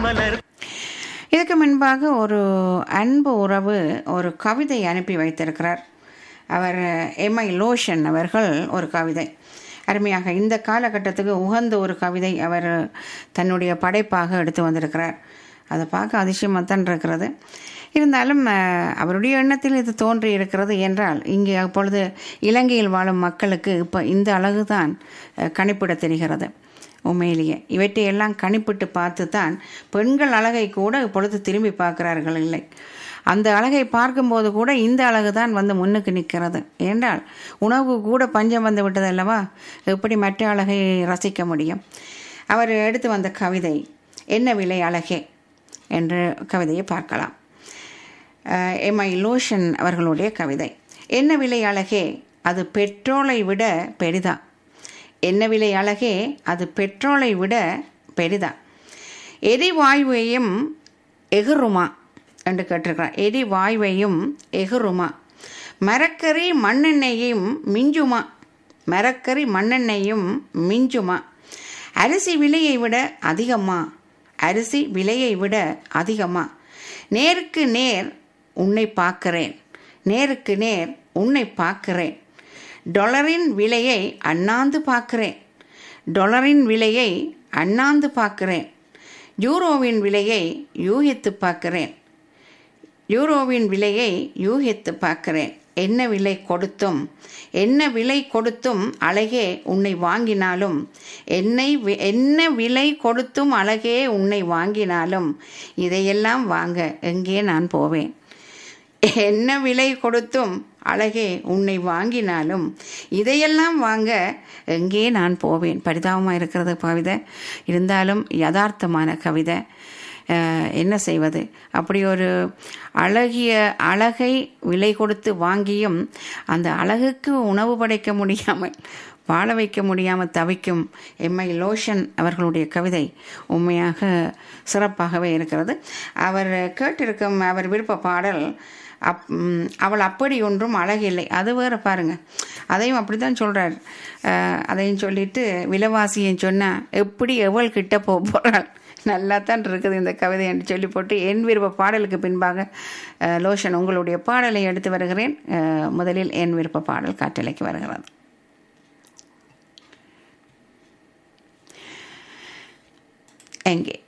மலர் இதுக்கு முன்பாக ஒரு அன்பு உறவு ஒரு கவிதை அனுப்பி வைத்திருக்கிறார் அவர் எம்ஐ லோஷன் அவர்கள் ஒரு கவிதை அருமையாக இந்த காலகட்டத்துக்கு உகந்த ஒரு கவிதை அவர் தன்னுடைய படைப்பாக எடுத்து வந்திருக்கிறார் அதை பார்க்க அதிசயமாக தான் இருக்கிறது இருந்தாலும் அஹ், அவருடைய எண்ணத்தில் இது தோன்றி இருக்கிறது என்றால் இங்கே அப்பொழுது இலங்கையில் வாழும் மக்களுக்கு இப்போ இந்த அழகு தான் கணிப்பிட தெரிகிறது உண்மையிலேயே இவற்றையெல்லாம் கணிப்பிட்டு பார்த்து தான் பெண்கள் அழகை கூட இப்பொழுது திரும்பி பார்க்கிறார்கள் இல்லை அந்த அழகை பார்க்கும்போது கூட இந்த அழகு தான் வந்து முன்னுக்கு நிற்கிறது ஏனென்றால் உணவு கூட பஞ்சம் வந்து விட்டது அல்லவா எப்படி மற்ற அழகை ரசிக்க முடியும் அவர் எடுத்து வந்த கவிதை என்ன விலை அழகே என்ற கவிதையை பார்க்கலாம் எம்ஐ லோஷன் அவர்களுடைய கவிதை என்ன விலை அழகே அது பெட்ரோலை விட பெரிதா என்ன விலை அழகே அது பெட்ரோலை விட பெரிதா எரிவாயுவையும் எகுருமா என்று கேட்டிருக்கிறார் எரிவாயுவையும் எகுருமா மரக்கறி மண்ணெண்ணெயும் மிஞ்சுமா மரக்கறி மண்ணெண்ணெயும் மிஞ்சுமா அரிசி விலையை விட அதிகமா அரிசி விலையை விட அதிகமா நேருக்கு நேர் உன்னை பார்க்கிறேன் நேருக்கு நேர் உன்னை பார்க்கிறேன் டொலரின் விலையை அண்ணாந்து பார்க்கிறேன் டொலரின் விலையை அண்ணாந்து பார்க்கிறேன் யூரோவின் விலையை யூகித்து பார்க்கிறேன் யூரோவின் விலையை யூகித்து பார்க்கிறேன் என்ன விலை கொடுத்தும் என்ன விலை கொடுத்தும் அழகே உன்னை வாங்கினாலும் என்னை வி- என்ன விலை கொடுத்தும் அழகே உன்னை வாங்கினாலும் இதையெல்லாம் வாங்க எங்கே நான் போவேன் என்ன விலை கொடுத்தும் அழகே உன்னை வாங்கினாலும் இதையெல்லாம் வாங்க எங்கே நான் போவேன் பரிதாபமாக இருக்கிறது கவிதை இருந்தாலும் யதார்த்தமான கவிதை அஹ், என்ன செய்வது அப்படி ஒரு அழகிய அழகை விலை கொடுத்து வாங்கியும் அந்த அழகுக்கு உணவு படைக்க முடியாமல் வாழ வைக்க முடியாமல் தவிக்கும் எம்ஐ லோஷன் அவர்களுடைய கவிதை உண்மையாக சிறப்பாகவே இருக்கிறது அவர் கேட்டிருக்கும் அவர் விருப்ப பாடல் அப் ம், அவள் அப்படி ஒன்றும் அழகில்லை அது வேற பாருங்க அதையும் அப்படி தான் சொல்கிறார் அதையும் சொல்லிட்டு விலைவாசியும் சொன்னால் எப்படி எவள் கிட்ட போக போகிறாள் நல்லா தான் இருக்குது இந்த கவிதை என்று சொல்லி போட்டு என் விருப்ப பாடலுக்கு பின்பாக அஹ், லோஷன் உங்களுடைய பாடலை எடுத்து வருகிறேன் அஹ், முதலில் என் விருப்ப பாடல் காற்றலைக்கு வருகிறது எங்கே